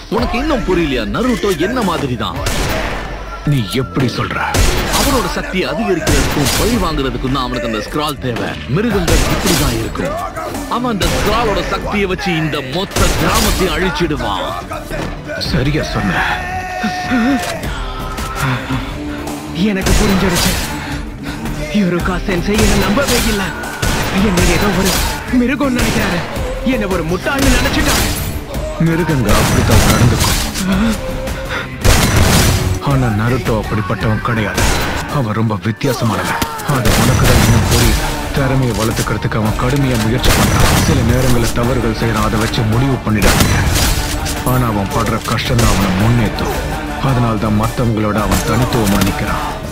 உனக்கு இன்னும் புரியலையா நருட்டோ என்ன மாதிரி தான் நீ எப்படி சொல்ற அவனோட சக்தியை அதிகரிக்கிறதுக்கும் பழி வாங்குறதுக்கும் தான் அவனுக்கு அந்த ஸ்கிரால் தேவை மிருகங்கள் இப்படிதான் இருக்கும் அவன் அந்த ஸ்கிராலோட சக்தியை வச்சு இந்த மொத்த கிராமத்தையும் அழிச்சிடுவான் சரியா சொன்ன எனக்கு புரிஞ்சிருச்சு யுருகா சென்சை என்ன நம்பவே இல்ல என்ன ஏதோ ஒரு மிருகம் நினைக்கிறாரு என்ன ஒரு முட்டாள்னு நினைச்சிட்டாரு மிருகங்க அப்படித்தான் நடந்துக்கும் ஆனா நருட்டோ அப்படிப்பட்டவன் கிடையாது அவன் ரொம்ப வித்தியாசமானவன் அது உனக்கு தான் இன்னும் புரியல திறமையை வளர்த்துக்கிறதுக்கு அவன் கடுமையா முயற்சி பண்றான் சில நேரங்களில் தவறுகள் செய்யறான் அதை வச்சு முடிவு பண்ணிடாதீங்க ஆனா அவன் படுற கஷ்டம் தான் அவனை முன்னேற்றும் அதனால தான் மற்றவங்களோட அவன் தனித்துவமா நிக்கிறான்